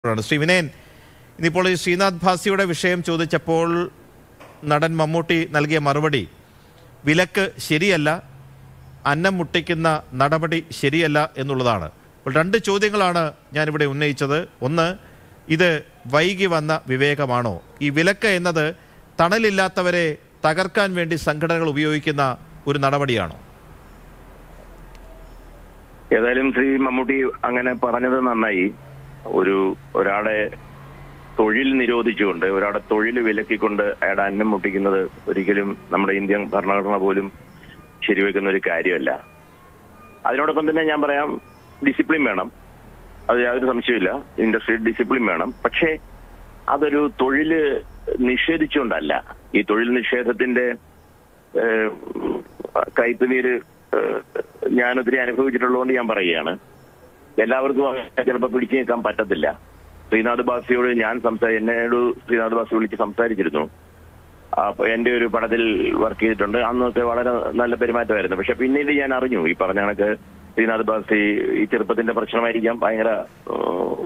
ആണ് ശ്രീ വിനയൻ ഇന്നിപ്പോൾ ഈ ശ്രീനാഥ് ഭാസിയുടെ വിഷയം ചോദിച്ചപ്പോൾ നടൻ മമ്മൂട്ടി നൽകിയ മറുപടി വിലക്ക് ശരിയല്ല അന്നം മുട്ടിക്കുന്ന നടപടി ശരിയല്ല എന്നുള്ളതാണ് അപ്പോൾ രണ്ട് ചോദ്യങ്ങളാണ് ഞാനിവിടെ ഉന്നയിച്ചത് ഒന്ന് ഇത് വൈകി വന്ന വിവേകമാണോ ഈ വിലക്ക് എന്നത് തണലില്ലാത്തവരെ തകർക്കാൻ വേണ്ടി സംഘടനകൾ ഉപയോഗിക്കുന്ന ഒരു നടപടിയാണോ ഏതായാലും ശ്രീ മമ്മൂട്ടി അങ്ങനെ പറഞ്ഞത് നന്നായി ഒരു ഒരാളെ തൊഴിൽ നിരോധിച്ചുകൊണ്ട് ഒരാളെ തൊഴിൽ വിലക്കിക്കൊണ്ട് അയാളുടെ അന്നം മുട്ടിക്കുന്നത് ഒരിക്കലും നമ്മുടെ ഇന്ത്യൻ ഭരണഘടന പോലും ശരിവെക്കുന്ന ഒരു കാര്യമല്ല അതിനോടൊപ്പം തന്നെ ഞാൻ പറയാം ഡിസിപ്ലിൻ വേണം അത് യാതൊരു സംശയമില്ല ഇൻഡസ്ട്രി ഡിസിപ്ലിൻ വേണം പക്ഷേ അതൊരു തൊഴില് നിഷേധിച്ചുകൊണ്ടല്ല ഈ തൊഴിൽ നിഷേധത്തിന്റെ ഏഹ്, കയ്പുനീര് ഏഹ്, ഞാൻ ഒത്തിരി അനുഭവിച്ചിട്ടുള്ളതുകൊണ്ട് ഞാൻ പറയുകയാണ് എല്ലാവർക്കും അങ്ങനെ ചിലപ്പോൾ പിടിച്ചു നിൽക്കാൻ പറ്റത്തില്ല ശ്രീനാഥ് ബാസിയോട് ഞാൻ സംസാരി എന്നോട് ശ്രീനാഥ് ബാസി വിളിച്ച് സംസാരിച്ചിരുന്നു അപ്പൊ എന്റെ ഒരു പടത്തിൽ വർക്ക് ചെയ്തിട്ടുണ്ട് അന്നൊക്കെ വളരെ നല്ല പെരുമാറ്റമായിരുന്നു പക്ഷെ പിന്നീട് ഞാൻ അറിഞ്ഞു ഈ പറഞ്ഞ കണക്ക് ശ്രീനാഥ് ബാസി ഈ ചെറുപ്പത്തിന്റെ പ്രശ്നമായിരിക്കാം ഭയങ്കര ഏഹ്,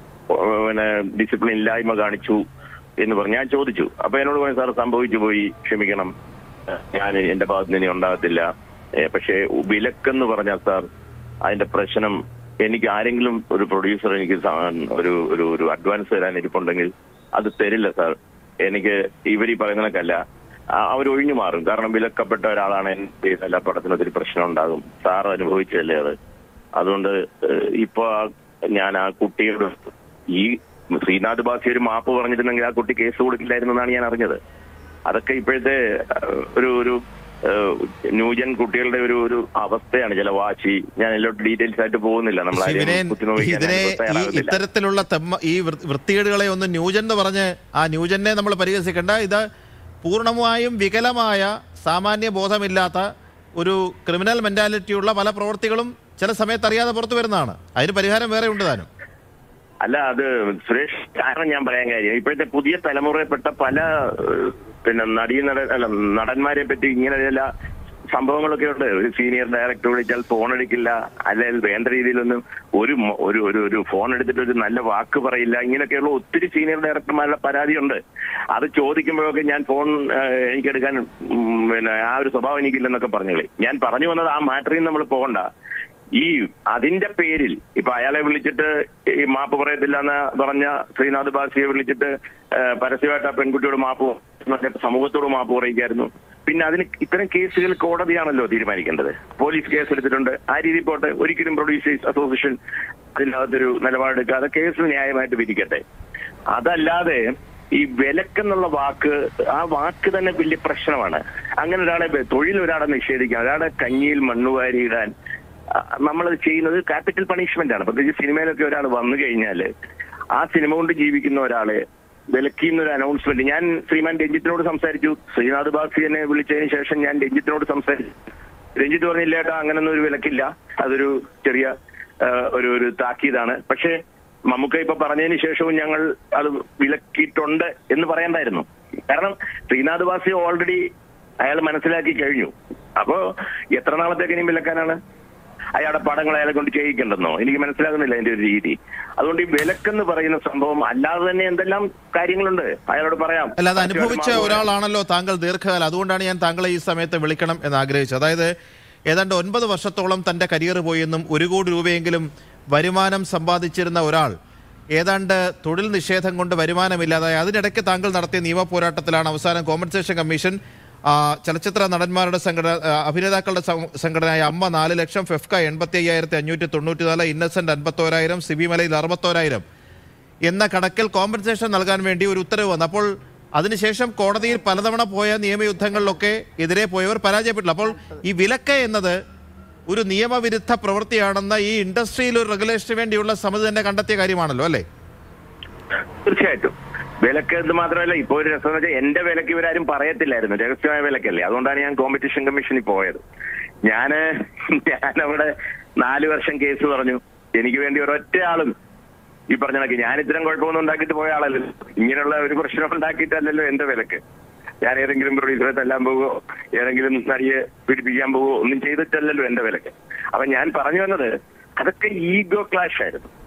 പിന്നെ ഡിസിപ്ലിൻ ഇല്ലായ്മ കാണിച്ചു എന്ന് പറഞ്ഞു ഞാൻ ചോദിച്ചു അപ്പൊ എന്നോട് പറഞ്ഞു സാർ സംഭവിച്ചു പോയി ക്ഷമിക്കണം ഞാൻ എന്റെ ഭാഗത്ത് നിന്ന് ഇനി ഉണ്ടാകത്തില്ല ഏ, പക്ഷേ വിലക്കെന്ന് പറഞ്ഞാൽ സാർ അതിന്റെ പ്രശ്നം എനിക്ക് ആരെങ്കിലും ഒരു പ്രൊഡ്യൂസർ എനിക്ക് സാ- ഒരു ഒരു ഒരു അഡ്വാൻസ് തരാൻ ഇരിപ്പുണ്ടെങ്കിൽ അത് തരില്ല സാർ എനിക്ക് ഇവർ ഈ പറയുന്നതൊക്കെയല്ല അവർ ഒഴിഞ്ഞു മാറും കാരണം വിലക്കപ്പെട്ട ഒരാളാണ് എന്റെ എല്ലാ പടത്തിനും ഒത്തിരി പ്രശ്നം ഉണ്ടാകും സാർ അനുഭവിച്ചല്ലേ അത് അതുകൊണ്ട് ഏഹ്, ഇപ്പൊ ആ- ഞാൻ ആ കുട്ടിയോട് ഈ ശ്രീനാഥ് ബാസി ഒരു മാപ്പ് പറഞ്ഞിരുന്നെങ്കിൽ ആ കുട്ടി കേസ് കൊടുക്കില്ലായിരുന്നു എന്നാണ് ഞാൻ അറിഞ്ഞത് അതൊക്കെ ഇപ്പോഴത്തെ ഏഹ്, ഒരു ഒരു ഏഹ്, ന്യൂജൻ കുട്ടികളുടെ ഒരു ഒരു അവസ്ഥയാണ് ചില വാശി ഞാൻ എല്ലോട്ട് ഡീറ്റെയിൽസ് ആയിട്ട് പോകുന്നില്ല നമ്മൾ ശ്രീ വിനയൻ ആരെയും കുത്തിനോക്കിക്കാൻ ഇതിനെ ഞാനിപ്പോ ഈ തയ്യാറാകുന്നില്ല. ഇത്തരത്തിലുള്ള തെമ്മ ഈ വൃ- വൃത്തികേടുകളെ ഒന്ന് ന്യൂജൻ എന്ന് പറഞ്ഞ് ആ ന്യൂജനെ നമ്മൾ പരിഹസിക്കേണ്ട ഇത് പൂർണ്ണമായും വികലമായ സാമാന്യ ബോധമില്ലാത്ത ഒരു ക്രിമിനൽ മെന്റാലിറ്റിയുള്ള പല പ്രവൃത്തികളും ചില സമയത്ത് അറിയാതെ പുറത്തു വരുന്നതാണ് അതിന് പരിഹാരം വേറെ ഉണ്ട് താനും അല്ല അത് സുരേഷ് കാരണം ഞാൻ പറയാൻ കാര്യം ഇപ്പോഴത്തെ പുതിയ തലമുറയിൽപ്പെട്ട പല ഏഹ്, പിന്നെ നടീ നട അല്ല നടന്മാരെ പറ്റി ഇങ്ങനെ ചില സംഭവങ്ങളൊക്കെ ഉണ്ട് ഒരു സീനിയർ ഡയറക്ടർ വിളിച്ചാൽ ഫോൺ എടുക്കില്ല അല്ലെങ്കിൽ വേണ്ട രീതിയിലൊന്നും ഒരു മൊ- ഒരു ഒരു ഒരു ഫോൺ എടുത്തിട്ട് ഒരു നല്ല വാക്ക് പറയില്ല ഇങ്ങനെയൊക്കെയുള്ള ഒത്തിരി സീനിയർ ഡയറക്ടർമാരുടെ പരാതിയുണ്ട് അത് ചോദിക്കുമ്പോഴൊക്കെ ഞാൻ ഫോൺ ഏഹ്, എനിക്കെടുക്കാൻ ഉം, പിന്നെ ആ ഒരു സ്വഭാവം എനിക്കില്ലെന്നൊക്കെ പറഞ്ഞോളി ഞാൻ പറഞ്ഞു വന്നത് ആ മാറ്ററിൽ നമ്മൾ പോകണ്ട ഈ അതിന്റെ പേരിൽ ഇപ്പൊ അയാളെ വിളിച്ചിട്ട് ഈ മാപ്പ് പറയത്തില്ല എന്ന് പറഞ്ഞ ശ്രീനാഥ് ബാസിയെ വിളിച്ചിട്ട് ആ, പരസ്യമായിട്ട് ആ പെൺകുട്ടിയോട് മാപ്പ് പറഞ്ഞിട്ട് സമൂഹത്തോട് മാപ്പ് പറയിക്കായിരുന്നു പിന്നെ അതിന് ഇത്തരം കേസുകൾ കോടതിയാണല്ലോ തീരുമാനിക്കേണ്ടത് പോലീസ് കേസ് എടുത്തിട്ടുണ്ട് ആ രീതിയിൽ പോട്ടെ ഒരിക്കലും പ്രൊഡ്യൂസേഴ്സ് അസോസിയേഷൻ അതിനകത്തൊരു നിലപാടെടുക്കാതെ കേസ് ന്യായമായിട്ട് വിധിക്കട്ടെ അതല്ലാതെ ഈ വിലക്കെന്നുള്ള വാക്ക് ആ വാക്ക് തന്നെ വലിയ പ്രശ്നമാണ് അങ്ങനെ ഒരാളെ വെ- തൊഴിൽ ഒരാളെ നിഷേധിക്കാൻ ഒരാളെ കഞ്ഞിയിൽ മണ്ണുവാരി ഇടാൻ നമ്മൾ ചെയ്യുന്നത് ക്യാപിറ്റൽ പണിഷ്മെന്റ് ആണ് പ്രത്യേകിച്ച് സിനിമയിലൊക്കെ ഒരാൾ വന്നു കഴിഞ്ഞാൽ ആ സിനിമ കൊണ്ട് ജീവിക്കുന്ന ഒരാളെ വിലക്കിന്ന ഒരു അനൗൺസ്മെന്റ് ഞാൻ ശ്രീമാൻ രഞ്ജിത്തിനോട് സംസാരിച്ചു ശ്രീനാഥ് ബാസി എന്നെ വിളിച്ചതിന് ശേഷം ഞാൻ രഞ്ജിത്തിനോട് സംസാരിച്ചു രഞ്ജിത്ത് പറഞ്ഞില്ല ഏട്ടാ അങ്ങനൊന്നും ഒരു വിലക്കില്ല അതൊരു ചെറിയ ആ, ഒരു ഒരു താക്കീതാണ് പക്ഷേ നമുക്ക് ഇപ്പൊ പറഞ്ഞതിന് ശേഷവും ഞങ്ങൾ അത് വിലക്കിയിട്ടുണ്ട് എന്ന് പറയണ്ടായിരുന്നു കാരണം ശ്രീനാഥ് ബാസി ഓൾറെഡി അയാൾ മനസ്സിലാക്കി കഴിഞ്ഞു അപ്പോ എത്ര നാളത്തേക്ക് ഇനി വിലക്കാനാണ് അയാളുടെ പടങ്ങൾ അയാളെ കൊണ്ട് ചെയ്യിക്കണ്ടെന്നോ എനിക്ക് മനസ്സിലാകുന്നില്ല അതിന്റെ ഒരു രീതി അതുകൊണ്ട് ഈ വിലക്കെന്ന് പറയുന്ന സംഭവം അല്ലാതെ തന്നെ എന്തെല്ലാം കാര്യങ്ങളുണ്ട് അയാളോട് പറയാം അല്ല അത് അനുഭവിച്ച ഒരാളാണല്ലോ താങ്കൾ ദീർഘകാലം അതുകൊണ്ടാണ് ഞാൻ താങ്കളെ ഈ സമയത്ത് വിളിക്കണം എന്ന് ആഗ്രഹിച്ചത് അതായത് ഏതാണ്ട് ഒൻപത് വർഷത്തോളം തൻ്റെ കരിയർ പോയെന്നും ഒരു കോടി രൂപയെങ്കിലും വരുമാനം സമ്പാദിച്ചിരുന്ന ഒരാൾ ഏതാണ്ട് തൊഴിൽ നിഷേധം കൊണ്ട് വരുമാനമില്ലാതായി അതിനിടയ്ക്ക് താങ്കൾ നടത്തിയ നിയമ പോരാട്ടത്തിലാണ് അവസാനം കോമ്പൻസേഷൻ കമ്മീഷൻ ആ, ചലച്ചിത്ര നടന്മാരുടെ സംഘടന ആ, അഭിനേതാക്കളുടെ സം- സംഘടനയായ അമ്മ നാല് ലക്ഷം ഫെഫ്ക എൺപത്തി അയ്യായിരത്തി അഞ്ഞൂറ്റി തൊണ്ണൂറ്റി നാല് ഇന്നസെന്റ് അൻപത്തോരായിരം സിബിമലയിൽ അറുപത്തോരായിരം എന്ന കണക്കിൽ കോമ്പൻസേഷൻ നൽകാൻ വേണ്ടി ഒരു ഉത്തരവ് വന്നു അപ്പോൾ അതിനുശേഷം കോടതിയിൽ പലതവണ പോയ നിയമയുദ്ധങ്ങളിലൊക്കെ എതിരെ പോയവർ പരാജയപ്പെട്ടില്ല അപ്പോൾ ഈ വിലക്ക് എന്നത് ഒരു നിയമവിരുദ്ധ പ്രവൃത്തിയാണെന്ന ഈ ഇൻഡസ്ട്രിയിൽ ഒരു റെഗുലേഷന് വേണ്ടിയുള്ള സമിതി തന്നെ കണ്ടെത്തിയ കാര്യമാണല്ലോ അല്ലേ തീർച്ചയായിട്ടും വിലക്ക് എന്ന് മാത്രമല്ല ഇപ്പൊ ഒരു രസം എന്ന് വെച്ചാൽ എന്റെ വിലക്ക് ഇവരാരും പറയത്തില്ലായിരുന്നു രഹസ്യമായ വിലക്കല്ലേ അതുകൊണ്ടാണ് ഞാൻ കോമ്പറ്റീഷൻ കമ്മീഷനിൽ പോയത് ഞാന് ഞാൻ അവിടെ നാല് വർഷം കേസ് പറഞ്ഞു എനിക്ക് വേണ്ടി ഒരൊറ്റ ആളും ഈ പറഞ്ഞ കണക്ക് ഞാൻ ഇത്തരം കുഴപ്പമൊന്നും ഉണ്ടാക്കിയിട്ട് പോയ ആളല്ലല്ലോ ഇങ്ങനെയുള്ള ഒരു പ്രശ്നം ഉണ്ടാക്കിയിട്ടല്ലല്ലോ എന്റെ വിലക്ക് ഞാൻ ഏതെങ്കിലും പ്രൊഡ്യൂസറെ തല്ലാൻ പോവോ ഏതെങ്കിലും നടിയെ പിടിപ്പിക്കാൻ പോവോ ഒന്നും ചെയ്തിട്ടല്ലല്ലോ എന്റെ വിലക്ക് അപ്പൊ ഞാൻ പറഞ്ഞു വന്നത് അതൊക്കെ ഈഗോ ക്ലാഷ് ആയിരുന്നു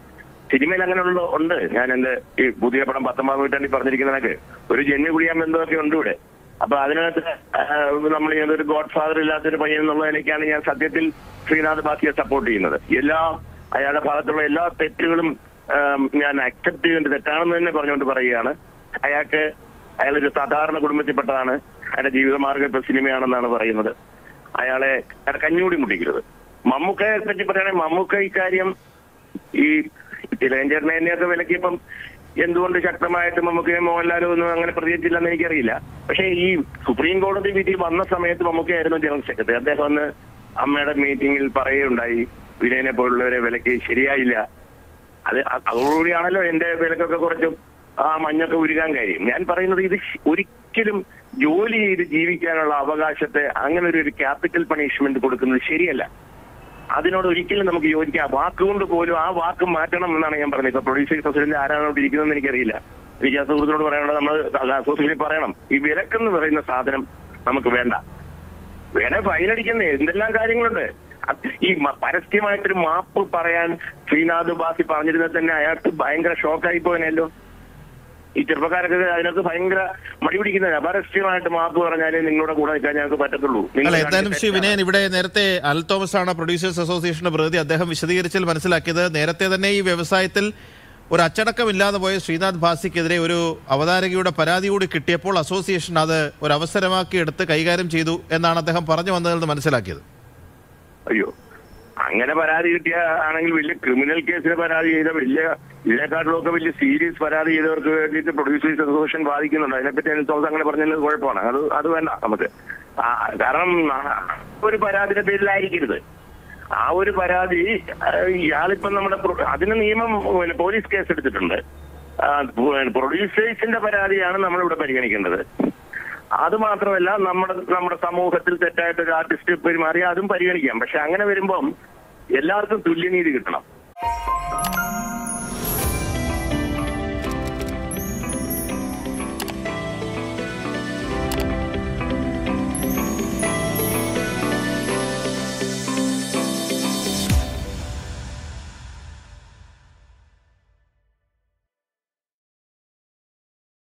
സിനിമയിൽ അങ്ങനെയുള്ള ഉണ്ട് ഞാൻ എന്റെ ഈ പുതിയ പടം പത്തൊമ്പതാം നൂറ്റാണ്ടിൽ പറഞ്ഞിരിക്കുന്നതൊക്കെ ഒരു ജന്മി കുടിയാൻ ബന്ധമൊക്കെ ഉണ്ട് ഇവിടെ അപ്പൊ അതിനകത്ത് ആ, നമ്മൾ ചെയ്യുന്നത് ഒരു ഗോഡ് ഫാദർ ഇല്ലാത്തൊരു പയ്യൻ എന്നുള്ള നിലയ്ക്കാണ് ഞാൻ സത്യത്തിൽ ശ്രീനാഥ് ബാസിയെ സപ്പോർട്ട് ചെയ്യുന്നത് എല്ലാ അയാളുടെ ഭാഗത്തുള്ള എല്ലാ തെറ്റുകളും ആം, ഞാൻ അക്സെപ്റ്റ് ചെയ്യേണ്ടത് തെറ്റാണെന്ന് തന്നെ പറഞ്ഞുകൊണ്ട് പറയുകയാണ് അയാൾക്ക് അയാളൊരു സാധാരണ കുടുംബത്തിൽപ്പെട്ടതാണ് അയാളുടെ ജീവിതമാർഗം ഇപ്പൊ സിനിമയാണെന്നാണ് പറയുന്നത് അയാളെ അയാളെ കഞ്ഞൂടി മുട്ടിക്കരുത് മമ്മൂക്കയെ പറ്റി പറയുകയാണെങ്കിൽ മമ്മൂക്ക ഇക്കാര്യം ഈ തിലകഞ്ചേട്ടനെ തന്നെയൊക്കെ വിലക്കിയപ്പം എന്തുകൊണ്ട് ശക്തമായിട്ട് മമ്മൂക്കയും മോഹൻലാലും ഒന്നും അങ്ങനെ പ്രതികരിച്ചില്ലെന്ന് എനിക്കറിയില്ല പക്ഷേ ഈ സുപ്രീം കോടതി വിധി വന്ന സമയത്ത് മമ്മൂക്കയായിരുന്നു ജനറൽ സെക്രട്ടറി അദ്ദേഹം അന്ന് അമ്മയുടെ മീറ്റിംഗിൽ പറയുകയുണ്ടായി വിനയനെ പോലുള്ളവരെ വിലക്ക് ശരിയായില്ല അത് അ- അതോടുകൂടിയാണല്ലോ എന്റെ വിലക്കൊക്കെ കുറച്ചും ആ മഞ്ഞൊക്കെ ഉരുകാൻ കാര്യം ഞാൻ പറയുന്നത് ഇത് ശ- ഒരിക്കലും ജോലി ചെയ്ത് ജീവിക്കാനുള്ള അവകാശത്തെ അങ്ങനെ ഒരു ഒരു ക്യാപിറ്റൽ പണിഷ്മെന്റ് കൊടുക്കുന്നത് ശരിയല്ല അതിനോട് ഒരിക്കലും നമുക്ക് യോജിക്കാം വാക്കുകൊണ്ട് പോലും ആ വാക്ക് മാറ്റണം എന്നാണ് ഞാൻ പറഞ്ഞത് ഇപ്പൊ പ്രൊഡ്യൂസേഴ്സ് അസോസിയേഷനിൽ ആരാണ് അവിടെ ഇരിക്കുന്നതെന്ന് എനിക്കറിയില്ല എനിക്ക് ആ സുഹൃത്തിനോട് പറയാനുള്ളത് നമ്മൾ അസോസിയേഷനിൽ പറയണം ഈ വിലക്കെന്ന് പറയുന്ന സാധനം നമുക്ക് വേണ്ട വേണേ ഫൈനടിക്കുന്നേ എന്തെല്ലാം കാര്യങ്ങളുണ്ട് അത് ഈ മ- പരസ്യമായിട്ടൊരു മാപ്പ് പറയാൻ ശ്രീനാഥ് ബാസി പറഞ്ഞിരുന്നത് തന്നെ അയാൾക്ക് ഭയങ്കര ഷോക്കായി പോയനല്ലോ ഈ ചെറുപ്പക്കാരൊക്കെ അതിനകത്ത് ഭയങ്കര മടി പിടിക്കുന്നത് പരസ്യമായിട്ട് മാപ്പ് പറഞ്ഞാലേ നിങ്ങളുടെ കൂടെ നിൽക്കാൻ ഞങ്ങൾക്ക് പറ്റത്തുള്ളൂ നിങ്ങൾ അല്ല എന്തായാലും ശ്രീ തെറ്റാണ്. വിനയൻ ഇവിടെ നേരത്തെ അൽ തോമസ് ആണ് പ്രൊഡ്യൂസേഴ്സ് അസോസിയേഷന്റെ പ്രതിനിധി അദ്ദേഹം വിശദീകരിച്ചാൽ മനസ്സിലാക്കിയത് നേരത്തെ തന്നെ ഈ വ്യവസായത്തിൽ ഒരു അച്ചടക്കമില്ലാതെ പോയ ശ്രീനാഥ് ഭാസിക്കെതിരെ ഒരു അവതാരകയുടെ പരാതി കൂടി കിട്ടിയപ്പോൾ അസോസിയേഷൻ അത് ഒരു അവസരമാക്കി എടുത്ത് കൈകാര്യം ചെയ്തു എന്നാണ് അദ്ദേഹം പറഞ്ഞു വന്നതിൽ നിന്ന് മനസ്സിലാക്കിയത് അയ്യോ അങ്ങനെ പരാതി കിട്ടിയ ആണെങ്കിൽ വലിയ ക്രിമിനൽ കേസിന് പരാതി ചെയ്ത വലിയ ഇതിനെക്കാട്ടിലൊക്കെ വലിയ സീരിയസ് പരാതി ചെയ്തവർക്ക് വേണ്ടിയിട്ട് പ്രൊഡ്യൂസേഴ്സ് അസോസിയേഷൻ ബാധിക്കുന്നുണ്ട് അതിനെപ്പറ്റി അനിൽ തോമസ് അങ്ങനെ പറഞ്ഞത് കുഴപ്പമാണ് അത് അത് വേണ്ട നമുക്ക് ആ, കാരണം ആ, ഒരു പരാതിയുടെ പേരിലായിരിക്കരുത് ആ ഒരു പരാതി ആ, ഇയാളിപ്പം നമ്മുടെ പ്രൊ- അതിന് നിയമം പിന്നെ പോലീസ് കേസ് എടുത്തിട്ടുണ്ട് പ്രൊഡ്യൂസേഴ്സിന്റെ പരാതിയാണ് നമ്മളിവിടെ പരിഗണിക്കേണ്ടത് അത് മാത്രമല്ല നമ്മുടെ നമ്മുടെ സമൂഹത്തിൽ തെറ്റായിട്ട് ഒരു ആർട്ടിസ്റ്റ് പെരുമാറി അതും പരിഗണിക്കാം പക്ഷെ അങ്ങനെ വരുമ്പം എല്ലാവർക്കും തുല്യനീതി കിട്ടണം